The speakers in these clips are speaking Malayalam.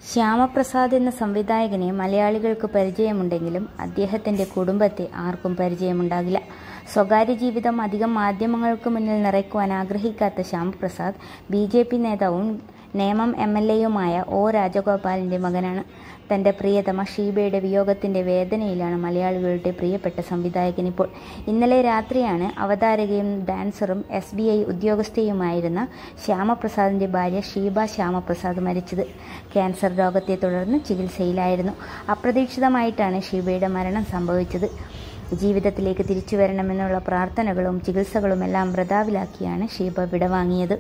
ശ്യാമപ്രസാദ് എന്ന സംവിധായകനെ മലയാളികൾക്ക് പരിചയമുണ്ടെങ്കിലും അദ്ദേഹത്തിന്റെ കുടുംബത്തെ ആർക്കും പരിചയമുണ്ടാകില്ല സ്വകാര്യ ജീവിതം അധികം മാധ്യമങ്ങൾക്ക് മുന്നിൽ നിറയ്ക്കുവാൻ ആഗ്രഹിക്കാത്ത ശ്യാമപ്രസാദ് ബി ജെ പി നേതാവും നേമം എം എൽ എയുമായ ഒ രാജഗോപാലിന്റെ മകനാണ് തന്റെ പ്രിയതമ ഷീബയുടെ വിയോഗത്തിന്റെ വേദനയിലാണ് മലയാളികളുടെ പ്രിയപ്പെട്ട സംവിധായകൻ ഇപ്പോൾ ഇന്നലെ രാത്രിയാണ് അവതാരകയും ഡാൻസറും എസ് ബി ഐ ഉദ്യോഗസ്ഥയുമായിരുന്ന ശ്യാമപ്രസാദിന്റെ ഭാര്യ ഷീബ ശ്യാമപ്രസാദ് മരിച്ചത് ക്യാൻസർ രോഗത്തെ തുടർന്ന് ചികിത്സയിലായിരുന്നു അപ്രതീക്ഷിതമായിട്ടാണ് ഷീബയുടെ മരണം സംഭവിച്ചത് ജീവിതത്തിലേക്ക് തിരിച്ചു വരണമെന്നുള്ള പ്രാർത്ഥനകളും ചികിത്സകളുമെല്ലാം വൃതാവിലാക്കിയാണ് ഷീബ വിടവാങ്ങിയത്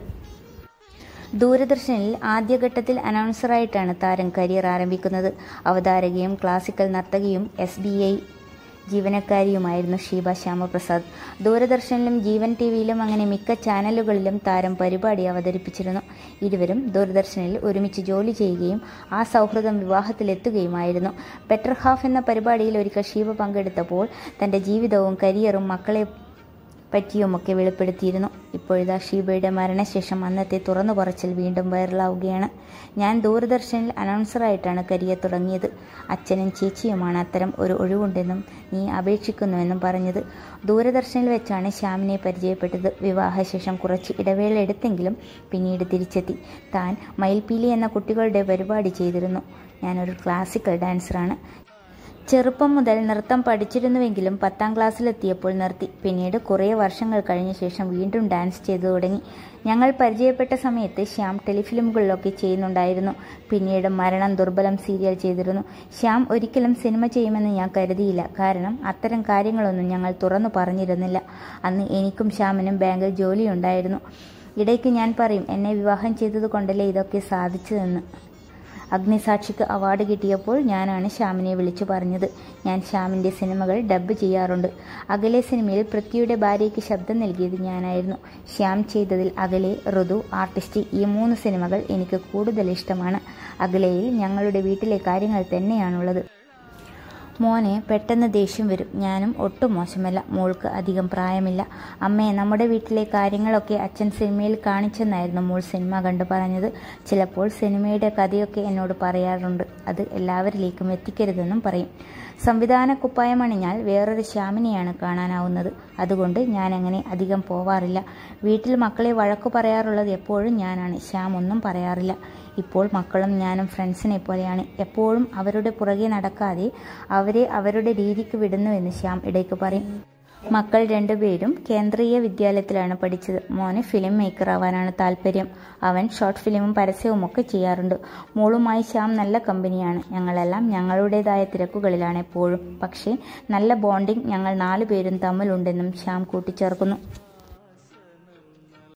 ദൂരദർശനിൽ ആദ്യഘട്ടത്തിൽ അനൗൺസറായിട്ടാണ് താരം കരിയർ ആരംഭിക്കുന്നത് അവതാരകയും ക്ലാസിക്കൽ നർത്തകിയും എസ് ബി ഐ ജീവനക്കാരിയുമായിരുന്നു ഷീബ ശ്യാമപ്രസാദ് ദൂരദർശനിലും ജീവൻ ടി വിയിലും അങ്ങനെ മിക്ക ചാനലുകളിലും താരം പരിപാടി അവതരിപ്പിച്ചിരുന്നു ഇരുവരും ദൂരദർശനിൽ ഒരുമിച്ച് ജോലി ചെയ്യുകയും ആ സൗഹൃദം വിവാഹത്തിലെത്തുകയുമായിരുന്നു ബെറ്റർ ഹാഫ് എന്ന പരിപാടിയിൽ ഒരിക്കൽ ഷീബ പങ്കെടുത്തപ്പോൾ തന്റെ ജീവിതവും കരിയറും മക്കളെ പറ്റിയുമൊക്കെ വെളിപ്പെടുത്തിയിരുന്നു ഇപ്പോഴിതാ ഷീബയുടെ മരണശേഷം അന്നത്തെ തുറന്നു പറച്ചിൽ വീണ്ടും വൈറലാവുകയാണ് ഞാൻ ദൂരദർശനിൽ അനൗൺസറായിട്ടാണ് കരിയർ തുടങ്ങിയത് അച്ഛനും ചേച്ചിയുമാണ് അത്തരം ഒരു ഒഴിവുണ്ടെന്നും നീ അപേക്ഷിക്കുന്നുവെന്നും പറഞ്ഞത് ദൂരദർശനിൽ വെച്ചാണ് ശ്യാമിനെ പരിചയപ്പെട്ടത് വിവാഹശേഷം കുറച്ച് ഇടവേള എടുത്തെങ്കിലും പിന്നീട് തിരിച്ചെത്തി താൻ മയിൽപീലി എന്ന കുട്ടികളുടെ പരിപാടി ചെയ്തിരുന്നു ഞാനൊരു ക്ലാസിക്കൽ ഡാൻസറാണ് ചെറുപ്പം മുതൽ നൃത്തം പഠിച്ചിരുന്നുവെങ്കിലും പത്താം ക്ലാസ്സിലെത്തിയപ്പോൾ നിർത്തി പിന്നീട് കുറേ വർഷങ്ങൾ കഴിഞ്ഞ ശേഷം വീണ്ടും ഡാൻസ് ചെയ്തു തുടങ്ങി ഞങ്ങൾ പരിചയപ്പെട്ട സമയത്ത് ശ്യാം ടെലിഫിലിമുകളിലൊക്കെ ചെയ്യുന്നുണ്ടായിരുന്നു പിന്നീട് മരണം ദുർബലം സീരിയൽ ചെയ്തിരുന്നു ശ്യാം ഒരിക്കലും സിനിമ ചെയ്യുമെന്ന് ഞാൻ കരുതിയില്ല കാരണം അത്തരം കാര്യങ്ങളൊന്നും ഞങ്ങൾ തുറന്നു പറഞ്ഞിരുന്നില്ല അന്ന് എനിക്കും ശ്യാമിനും ബാങ്കിൽ ജോലിയുണ്ടായിരുന്നു ഇടയ്ക്ക് ഞാൻ പറയും എന്നെ വിവാഹം ചെയ്തത് കൊണ്ടല്ലേ ഇതൊക്കെ സാധിച്ചതെന്ന് അഗ്നിസാക്ഷിക്ക് അവാർഡ് കിട്ടിയപ്പോൾ ഞാനാണ് ശ്യാമിനെ വിളിച്ചു പറഞ്ഞത് ഞാൻ ശ്യാമിൻ്റെ സിനിമകൾ ഡബ്ബ് ചെയ്യാറുണ്ട് അകലെ സിനിമയിൽ പൃഥ്വിയുടെ ഭാര്യയ്ക്ക് ശബ്ദം നൽകിയത് ഞാനായിരുന്നു ശ്യാം ചെയ്തതിൽ അകലെ ഋതു ആർട്ടിസ്റ്റ് ഈ മൂന്ന് സിനിമകൾ എനിക്ക് കൂടുതൽ ഇഷ്ടമാണ് അകലെയിൽ ഞങ്ങളുടെ വീട്ടിലെ കാര്യങ്ങൾ തന്നെയാണുള്ളത് മോനെ പെട്ടെന്ന് ദേഷ്യം വരും ഞാനും ഒട്ടും മോശമല്ല മോൾക്ക് അധികം പ്രായമില്ല അമ്മേ നമ്മുടെ വീട്ടിലെ കാര്യങ്ങളൊക്കെ അച്ഛൻ സിനിമയിൽ കാണിച്ചെന്നായിരുന്നു മോൾ സിനിമ കണ്ട് പറഞ്ഞത് ചിലപ്പോൾ സിനിമയുടെ കഥയൊക്കെ എന്നോട് പറയാറുണ്ട് അത് എല്ലാവരിലേക്കും എത്തിക്കരുതെന്നും പറയും സംവിധാന കുപ്പായമണിഞ്ഞാൽ വേറൊരു ശ്യാമിനെയാണ് കാണാനാവുന്നത് അതുകൊണ്ട് ഞാൻ അങ്ങനെ അധികം പോവാറില്ല വീട്ടിൽ മക്കളെ വഴക്കു പറയാറുള്ളത് എപ്പോഴും ഞാനാണ് ശ്യാം ഒന്നും പറയാറില്ല ഇപ്പോൾ മക്കളും ഞാനും ഫ്രണ്ട്സിനെ പോലെയാണ് എപ്പോഴും അവരുടെ പുറകെ നടക്കാതെ അവരെ അവരുടെ രീതിക്ക് വിടുന്നുവെന്ന് ശ്യാം ഇടയ്ക്ക് പറയും മക്കൾ രണ്ടുപേരും കേന്ദ്രീയ വിദ്യാലയത്തിലാണ് പഠിച്ചത് മോന് ഫിലിം മേക്കർ ആവാനാണ് താല്പര്യം അവൻ ഷോർട്ട് ഫിലിമും പരസ്യവും ഒക്കെ ചെയ്യാറുണ്ട് മോളുമായി ശ്യാം നല്ല കമ്പനിയാണ് ഞങ്ങളെല്ലാം ഞങ്ങളുടേതായ തിരക്കുകളിലാണ് എപ്പോഴും പക്ഷേ നല്ല ബോണ്ടിംഗ് ഞങ്ങൾ നാലു പേരും തമ്മിലുണ്ടെന്നും ശ്യാം കൂട്ടിച്ചേർക്കുന്നു